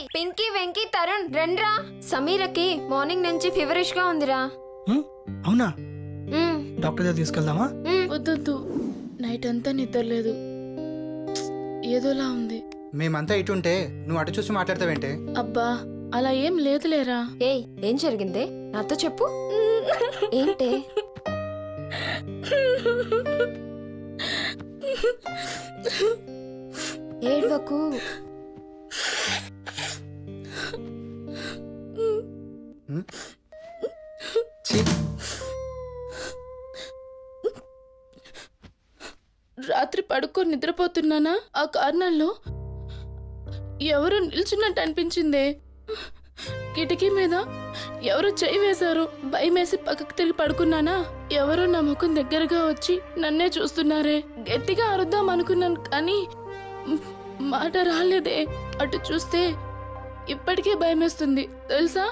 పింకీ వెంకీ తరుణ్ రండ్రా సమీరకి మార్నింగ్ నుంచి ఫీవరిష్ గా ఉందిరా హ్మ్? అవునా మ్మ్, డాక్టర్ దగ్గర తీసుకెళ్దామా మ్మ్. వద్దొద్దు నైట్ అంతా నిద్ర లేదు ఏదోలా ఉంది మేమంతా ఇటుంటే నువ్వు అటు చూసి మాట్లాడతావేంటే అబ్బా అలా ఏం లేదులేరా ఏయ్ ఏం జరిగిందే నాతో చెప్పు ఏంటే ఏడ్వకు ఛీ, రాత్రి పడుకొని నిద్రపోతున్నానా ఆ కారణంలో ఎవరు నిల్చున్నట్టు అనిపించిందే కిటికీ మీద ఎవరు చేయి వేశారు భయమేసి పక్కకు తిరిగి పడుకున్నానా ఎవరో నా ముఖం దగ్గరగా వచ్చి నన్నే చూస్తున్నారే గట్టిగా అరుద్దాం అనుకున్నాను కానీ మ్, మాట రాలేదే అటు చూస్తే ఇప్పటికే భయమేస్తుంది తెలుసా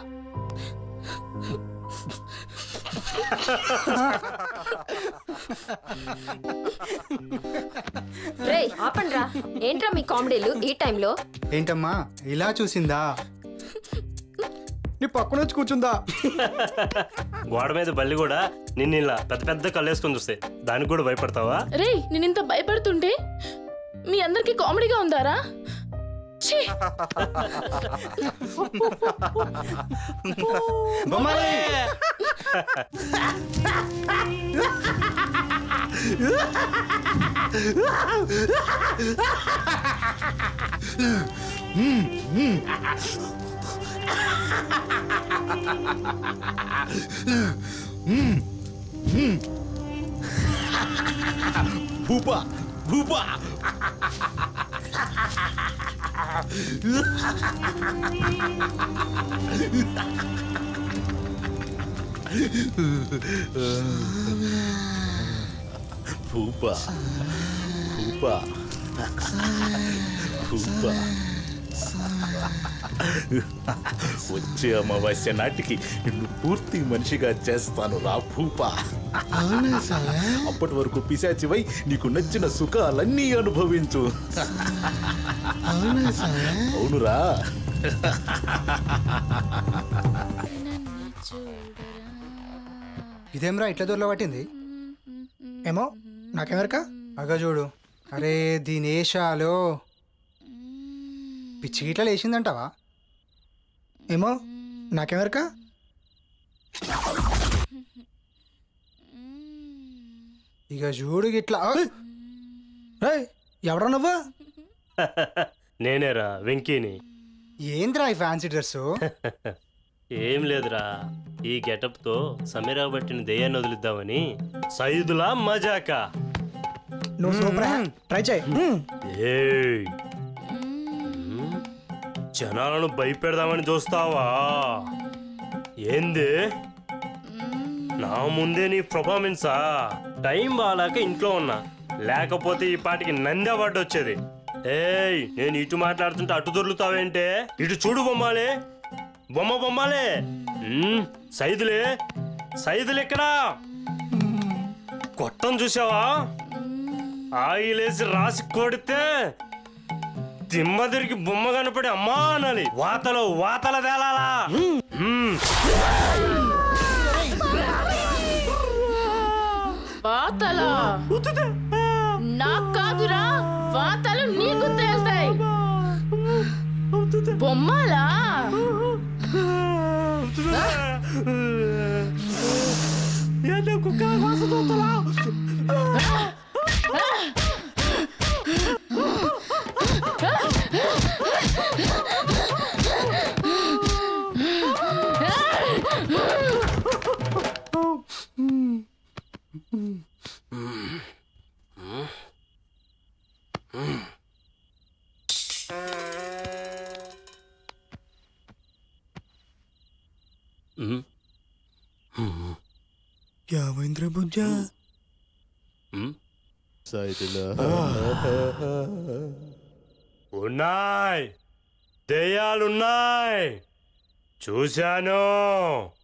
రేయ్ ఆపండ్రా ఏంట్రా మీ కామెడీలు ఈ టైంలో ఏంటమ్మా ఇలా చూసిందా నీ పక్కన వచ్చి కూర్చుందా గోడ మీద బల్లి కూడా నిన్ను ఇలా పెద్ద పెద్ద కళ్ళేసుకొని చూస్తే దానికి కూడా భయపడతావా రేయ్ నేను ఇంత భయపడుతుంటే మీ అందరికి కామెడీగా ఉందారా ఛీ బొమ్మలే భూపా భూపా భూపా భూపా భూపా వచ్చే అమావాస్య నాటికి నిన్ను పూర్తి మనిషిగా చేస్తాను రా భూపా అప్పటి వరకు పిశాచివై నీకు నచ్చిన సుఖాలన్నీ అనుభవించు అవునురా ఇదేమ్రా ఇట్లా దూరలో పట్టింది ఏమో నాకెవరకా అగ చూడు అరే దీని ఏషాలో పిచ్చి గిట్ల లేచిందంటావా ఏమో నాకెవరకా ఇక చూడు గిట్లా ఆ! రే ఎవరా నువ్వు నేనేరా వెంకీని ఏంద్రా ఈ ఫ్యాన్సీ డ్రెస్ ఏం లేదురా ఈ గెటప్తో సమీరా బట్టిన దెయ్యాన్ని వదిలిద్దామని సైదులా మజాకా నువ్వు సూపర్ ట్రై చేయి హ్మ్. ఏయ్ మ్మ్. జనాలను భయపెడదామని చూస్తావా ఏంది నా ముందే నీ పర్ఫార్మెన్సా టైం బాగాలేక ఇంట్లో ఉన్నా లేకపోతే ఈ పాటికి నందే పడ్డ వచ్చేది ఏయ్ నేను ఇటు మాట్లాడుతుంటే అటు దొర్లుతావేంటే ఇటు చూడు బొమ్మాలే బొమ్మ బొమ్మాలే మ్మ్. సైదులే సైదులు ఎక్కడా కొట్టం చూసావా ఆయిలేసి రాసి కొడితే దిమ్మ తిరిగి బొమ్మ కనపడి అమ్మా అనాలి వాతలో వాతల తేలాలా మ్మ్. వాతలా నాకు కాదురా వాతలు నీకు తేల్తాయి బొమ్మలా ఏందో కుక్క వాసన చూస్తలా? మ్మ్. యావేంద్ర బుజ్జ మ్మ్. సైదులా ఉన్నాయి దెయ్యాలున్నాయి చూశాను